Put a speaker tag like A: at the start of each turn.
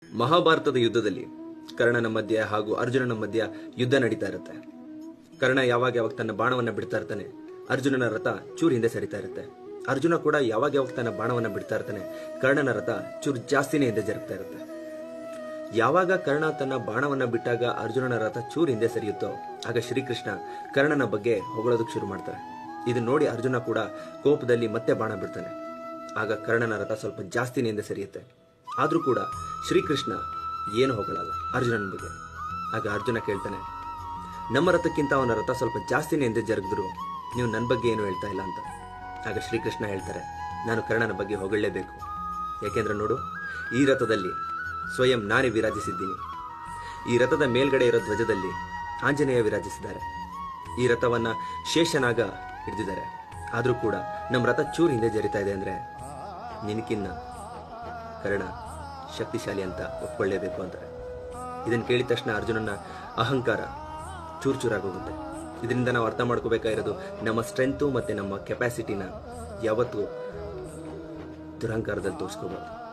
A: ಮಹಾಭಾರತದ ಯುದ್ಧದಲ್ಲಿ ಕರ್ಣನ ಮಧ್ಯೆ ಹಾಗೂ ಅರ್ಜುನನ ಮಧ್ಯ ಯುದ್ಧ ನಡೀತಾ ಇರುತ್ತೆ ಕರ್ಣ ಯಾವಾಗ ಯಾವಾಗ ತನ್ನ ಬಾಣವನ್ನ ಬಿಡ್ತಾ ಇರ್ತಾನೆ ಅರ್ಜುನನ ರಥ ಚೂರು ಹಿಂದೆ ಸರಿತಾ ಇರುತ್ತೆ ಅರ್ಜುನ ಕೂಡ ಯಾವಾಗ ಯಾವಾಗ ತನ್ನ ಬಾಣವನ್ನ ಬಿಡ್ತಾ ಇರ್ತಾನೆ ಕರ್ಣನ ರಥ ಚೂರು ಜಾಸ್ತಿನೇ ಹಿಂದೆ ಜರುಗ್ತಾ ಇರುತ್ತೆ ಯಾವಾಗ ಕರ್ಣ ತನ್ನ ಬಾಣವನ್ನ ಬಿಟ್ಟಾಗ ಅರ್ಜುನನ ರಥ ಚೂರು ಹಿಂದೆ ಸರಿಯುತ್ತೋ ಆಗ ಶ್ರೀಕೃಷ್ಣ ಕರ್ಣನ ಬಗ್ಗೆ ಹೊಗಳೋದಕ್ಕೆ ಶುರು ಮಾಡ್ತಾರೆ ಇದನ್ನ ನೋಡಿ ಅರ್ಜುನ ಕೂಡ ಕೋಪದಲ್ಲಿ ಮತ್ತೆ ಬಾಣ ಬಿಡ್ತಾನೆ ಆಗ ಕರ್ಣನ ರಥ ಸ್ವಲ್ಪ ಜಾಸ್ತಿನೇ ಹಿಂದೆ ಸರಿಯುತ್ತೆ ಆದ್ರೂ ಕೂಡ ಶ್ರೀಕೃಷ್ಣ ಏನು ಹೊಗಳಲ್ಲ ಅರ್ಜುನನ ಬಗ್ಗೆ ಆಗ ಅರ್ಜುನ ಕೇಳ್ತಾನೆ ನಮ್ಮ ರಥಕ್ಕಿಂತ ಅವನ ರಥ ಸ್ವಲ್ಪ ಜಾಸ್ತಿನೇ ಹಿಂದೆ ಜರುಗಿದ್ರು ನೀವು ನನ್ನ ಬಗ್ಗೆ ಏನು ಹೇಳ್ತಾ ಇಲ್ಲ ಅಂತ ಆಗ ಶ್ರೀಕೃಷ್ಣ ಹೇಳ್ತಾರೆ ನಾನು ಕರ್ಣನ ಬಗ್ಗೆ ಹೊಗಳಲೇಬೇಕು ಯಾಕೆಂದ್ರೆ ನೋಡು ಈ ರಥದಲ್ಲಿ ಸ್ವಯಂ ನಾನೇ ವಿರಾಜಿಸಿದ್ದೀನಿ ಈ ರಥದ ಮೇಲ್ಗಡೆ ಇರೋ ಧ್ವಜದಲ್ಲಿ ಆಂಜನೇಯ ವಿರಾಜಿಸಿದ್ದಾರೆ ಈ ರಥವನ್ನ ಶೇಷನಾಗ ಹಿಡಿದಿದ್ದಾರೆ ಆದ್ರೂ ಕೂಡ ನಮ್ಮ ರಥ ಚೂರು ಹಿಂದೆ ಜರಿತಾ ಇದೆ ಅಂದ್ರೆ ನಿನಕಿನ್ನ ಕರ್ಣ ಶಕ್ತಿಶಾಲಿ ಅಂತ ಒಪ್ಕೊಳ್ಳೇಬೇಕು ಅಂತಾರೆ ಇದನ್ನು ಕೇಳಿದ ತಕ್ಷಣ ಅರ್ಜುನನ ಅಹಂಕಾರ ಚೂರ್ ಚೂರಾಗೋಗುತ್ತೆ ಇದರಿಂದ ನಾವು ಅರ್ಥ ಮಾಡ್ಕೋಬೇಕಾಗಿರೋದು ನಮ್ಮ ಸ್ಟ್ರೆಂತು ಮತ್ತೆ ನಮ್ಮ ಕೆಪಾಸಿಟಿನ ಯಾವತ್ತೂ ದುರಹಂಕಾರದಲ್ಲಿ ತೋರಿಸ್ಕೋಬಾರ್ದು